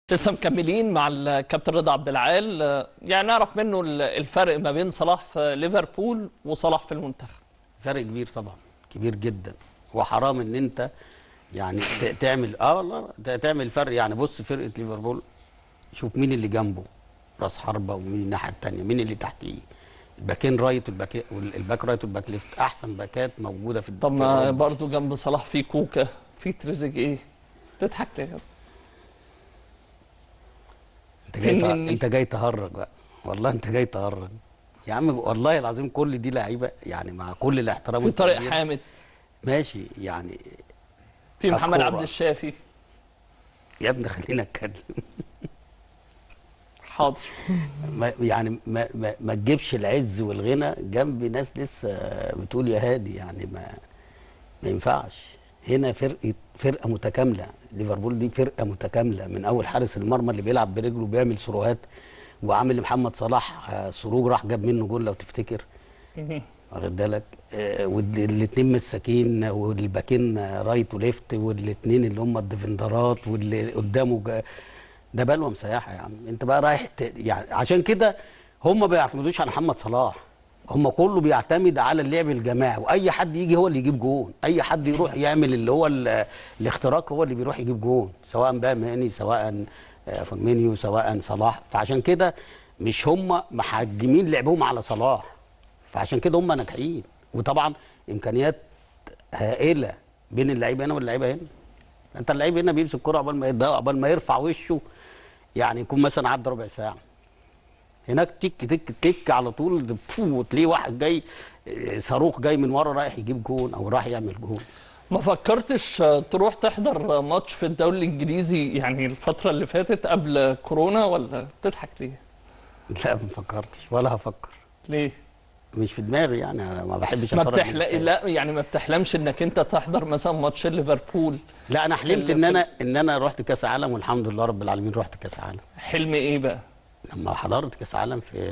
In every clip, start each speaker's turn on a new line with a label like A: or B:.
A: لسه مكملين مع الكابتن رضا عبد العال آه، يعني نعرف منه ال- الفرق ما بين صلاح في ليفربول وصلاح في المنتخب
B: فرق كبير طبعا كبير جدا وحرام ان انت يعني ت- تعمل اه والله ت- تعمل فرق يعني بص فرقه ليفربول شوف مين اللي جنبه راس حربه ومين الناحيه الثانيه مين اللي تحتيه الباكين رايت والباك والباك رايت والباك ليفت احسن باكات موجوده في
A: طب
B: في
A: ما
B: أوروبا.
A: برضه جنب صلاح في كوكا في تريزيجيه تضحك ليه كده؟
B: انت جاي ته-
A: فنني.
B: انت جاي تهرج بقى والله انت جاي تهرج يا عم والله العظيم كل دي لعيبه يعني مع كل الاحترام
A: في طارق
B: والتقدير،
A: حامد
B: ماشي يعني
A: في محمد
B: ككورة.
A: عبد الشافي
B: يا ابني خلينا اتكلم
A: حاضر
B: ما يعني ما, ما, ما تجيبش العز والغنى جنب ناس لسه بتقول يا هادي يعني ما ما ينفعش هنا فرقه فرقه متكامله ليفربول دي فرقه متكامله من اول حارس المرمى اللي بيلعب برجله بيعمل سروهات وعامل لمحمد صلاح آه، سروج راح جاب منه جول لو تفتكر واخد بالك آه، والاثنين مساكين والباكين آه، رايت وليفت والاثنين اللي هم الديفندرات واللي قدامه جا- ده بلوه مسيحه يا عم انت بقى رايح ت... يعني عشان كده هم ما بيعتمدوش على محمد صلاح هم كله بيعتمد على اللعب الجماعي واي حد يجي هو اللي يجيب جون اي حد يروح يعمل اللي هو ال- الاختراق هو اللي بيروح يجيب جون سواء بقى ماني سواء آه، فورمينيو سواء صلاح فعشان كده مش هم محجمين لعبهم على صلاح فعشان كده هم ناجحين وطبعا امكانيات هائله بين اللعيبه هنا واللعيبه هنا انت اللعيب هنا بيمسك الكره قبل ما يدق قبل ما يرفع وشه يعني يكون مثلا عدى ربع ساعه هناك تك تك تك على طول فو وتلاقيه واحد جاي اه، صاروخ جاي من ورا رايح يجيب جون او رايح يعمل جون
A: ما فكرتش آه، تروح تحضر ماتش في الدوري الانجليزي يعني الفتره اللي فاتت قبل كورونا ولا بتضحك ليه؟
B: لا ما فكرتش ولا هفكر
A: ليه؟
B: مش في دماغي يعني انا ما بحبش
A: ما
B: اتفرج
A: بتحلم
B: بالاستاد.
A: لا يعني ما بتحلمش انك انت تحضر مثلا ماتش ليفربول
B: لا انا حلمت
A: في ال-
B: ان
A: في
B: انا ان انا رحت كاس عالم والحمد لله رب العالمين رحت كاس عالم
A: حلم ايه بقى؟
B: لما حضرت كاس عالم في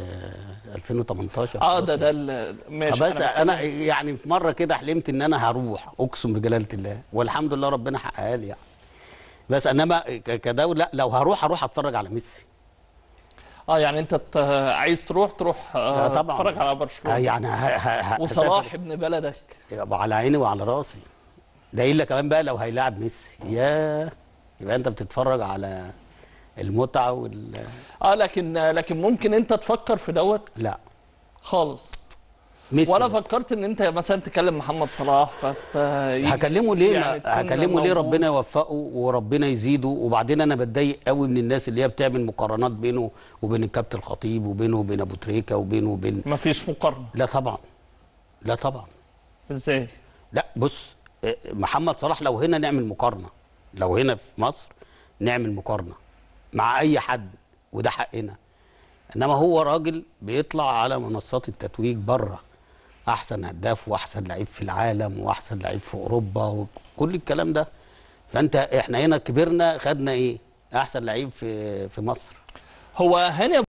B: 2018
A: اه
B: في
A: ده
B: روسيا.
A: ده ال- ماشي
B: بس انا
A: بتكلم-
B: يعني في مره كده حلمت ان انا هروح اقسم بجلاله الله والحمد لله ربنا حققها لي يعني بس انما ك- كدولة لا لو هروح هروح اتفرج على ميسي
A: اه يعني انت ت- عايز تروح تروح
B: آه
A: آه
B: طبعا
A: تتفرج على
B: آه
A: برشلونه
B: يعني ه- ه- ه-
A: وصلاح
B: هسافر.
A: ابن بلدك
B: يبقى على عيني وعلى راسي ده الا كمان بقى لو هيلاعب ميسي يا يبقى انت بتتفرج على المتعه وال
A: اه لكن لكن ممكن انت تفكر في دوت
B: لا
A: خالص
B: ميسي
A: ولا
B: بس.
A: فكرت ان انت مثلا تكلم محمد صلاح فت يجي-
B: هكلمه ليه
A: يعني
B: يعني
A: تكون
B: هكلمه ليه
A: موجود.
B: ربنا يوفقه وربنا يزيده وبعدين انا بتضايق قوي من الناس اللي هي بتعمل مقارنات بينه وبين الكابتن الخطيب وبينه وبين ابو تريكه وبينه وبين
A: ما فيش مقارنه
B: لا طبعا لا طبعا
A: ازاي
B: لا بص آه، محمد صلاح لو هنا نعمل مقارنه لو هنا في مصر نعمل مقارنه مع اي حد وده حقنا انما هو راجل بيطلع على منصات التتويج بره احسن هداف واحسن لعيب في العالم واحسن لعيب في اوروبا وكل الكلام ده فانت احنا هنا كبرنا خدنا ايه احسن لعيب في في مصر
A: هو هاني